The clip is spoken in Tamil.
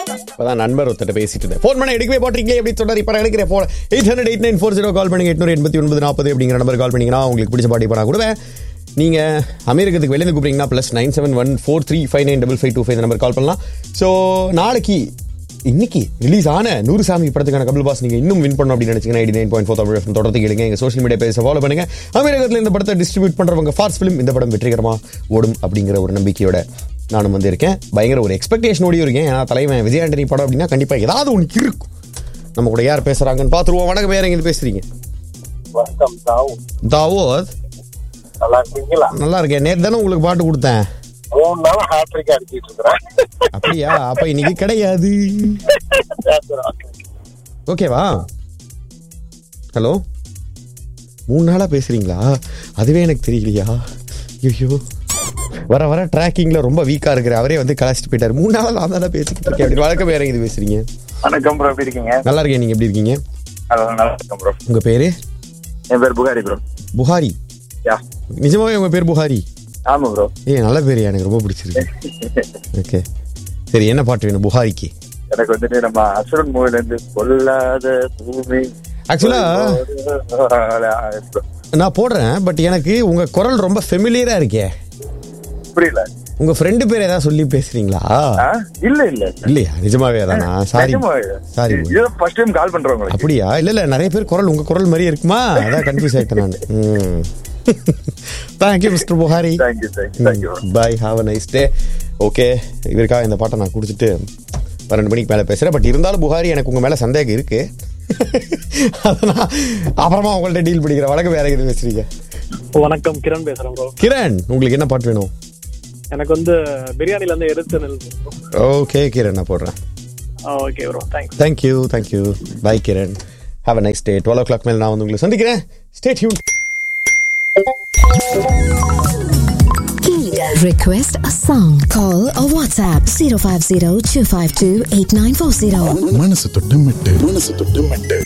இப்பதான் நண்பர் ஒருத்தட்ட பேசிட்டு இருந்தேன் ஃபோன் பண்ண எடுக்கவே போட்டிருக்கீங்க எப்படி சொன்னார் இப்போ எடுக்கிறேன் phone eight hundred eight nine four zero call பண்ணுங்க எட்நூறு எண்பத்தி ஒன்பது நாற்பது அப்படிங்கிற நம்பர் கால் பண்ணீங்கன்னா உங்களுக்கு பிடிச்ச பாட்டி இப்போ நான் கொடுவேன் நீங்கள் அமெரிக்கத்துக்கு வெளியே கூப்பிட்டீங்கன்னா plus nine seven one four three five nine double five two five number call பண்ணலாம் ஸோ நாளைக்கு இன்னைக்கு ரிலீஸ் ஆன நூறு சாமி படத்துக்கான கபில் பாஸ் நீங்க இன்னும் வின் பண்ணணும் அப்படின்னு நினைச்சீங்கன்னா eighty nine point four Tamil FM தொடர்ந்து கேளுங்க எங்க சோஷியல் மீடியா பேஜை ஃபாலோ பண்ணுங்க அமெரிக்கத்தில் இந்த படத்தை டிஸ்ட்ரிபியூட் பண்றவங்க ஃபார்ஸ் ஃபிலிம் இந்த படம் வெற்றிகரமா ஓடும் அப்படிங்கிற ஒரு நம்பிக்கையோட நானும் வந்து இருக்கேன் பயங்கர ஒரு எக்ஸ்பெக்டேஷனோடய இருக்கேன் ஏன்னா தலைவன் விஜய் ஆண்டனி படம் அப்படின்னா கண்டிப்பா ஏதாவது ஒன்று இருக்கும் நம்ம கூட யார் பேசுறாங்கன்னு பார்த்துருவோம் வணக்கம் வேற எங்க பேசுறீங்க வணக்கம் தாவு தாவோத் நல்லா இருக்கீங்களா நல்லா இருக்கேன் நேற்று தானே உங்களுக்கு பாட்டு கொடுத்தேன் மூணு நாள் ஹாட்ரிக் அடிச்சிட்டு இருக்கிறேன் அப்படியா அப்ப இன்னைக்கு கிடையாது ஓகேவா ஹலோ மூணு நாளா பேசுறீங்களா அதுவே எனக்கு தெரியலையா ஐயோ வர வர ட்ராக்கிங்ல ரொம்ப வீக்கா இருக்கிற அவரே வந்து கலாச்சிட்டு போயிட்டாரு மூணு நாளா நான் தானே பேசிக்கிட்டு இருக்கேன் அப்படி வழக்கம் வேற இது பேசுறீங்க வணக்கம் ப்ரோ எப்படி இருக்கீங்க நல்லா இருக்கேன் நீங்க எப்படி இருக்கீங்க நல்லா நல்லா இருக்கேன் ப்ரோ உங்க பேரு என் பேர் புகாரி ப்ரோ புகாரி யா நிஜமாவே உங்க பேர் புகாரி ஆமா ப்ரோ ஏய் நல்ல பேரு எனக்கு ரொம்ப பிடிச்சிருக்கு ஓகே சரி என்ன பாட்டு வேணும் புகாரிக்கு எனக்கு வந்துட்டு நம்ம அசுரன் மூவில இருந்து கொல்லாத பூமி ஆக்சுவலா நான் போடுறேன் பட் எனக்கு உங்க குரல் ரொம்ப ஃபெமிலியரா இருக்கே புரியல உங்க ஃப்ரெண்டு பேர் ஏதாவது சொல்லி பேசுறீங்களா ஆ? இல்ல இல்ல இல்லையா நிஜமாவே தானா சாரி சாரி இதுதான் ஃபர்ஸ்ட் டைம் கால் பண்றேன் உங்களுக்கு அப்படியா இல்ல இல்ல நிறைய பேர் குரல் உங்க குரல் மாதிரியே இருக்குமா அதான் கன்ஃபியூஸ் ஆயிட்டேன் நான் thank you mister Bukhari thank you thank you thank you bye have a nice day okay இவருக்காக இந்த பாட்டை நான் குடிச்சிட்டு பன்னெண்டு மணிக்கு மேலே பேசுகிறேன் பட் இருந்தாலும் புகாரி எனக்கு உங்கள் மேலே சந்தேகம் இருக்கு அதனால் அப்புறமா உங்கள்ட்ட டீல் பண்ணிக்கிறேன் வழக்கு வேற எது பேசுறீங்க வணக்கம் கிரண் பேசுறேன் ப்ரோ கிரண் உங்களுக்கு என்ன பாட்டு வேணும் எனக்கு வந்து பிரியாணில இருந்து எடுத்து நெல் ஓகே கிரண் நான் போடுறேன் okay bro thanks thank you thank you bye Kiran have a nice day twelve o'clock மேலே நான் வந்து உங்களை சந்திக்கிறேன் stay tuned Request a song. Call or WhatsApp 050 252 8940. மனசு தொட்டு மெட்டு மனசு தொட்டு மெட்டு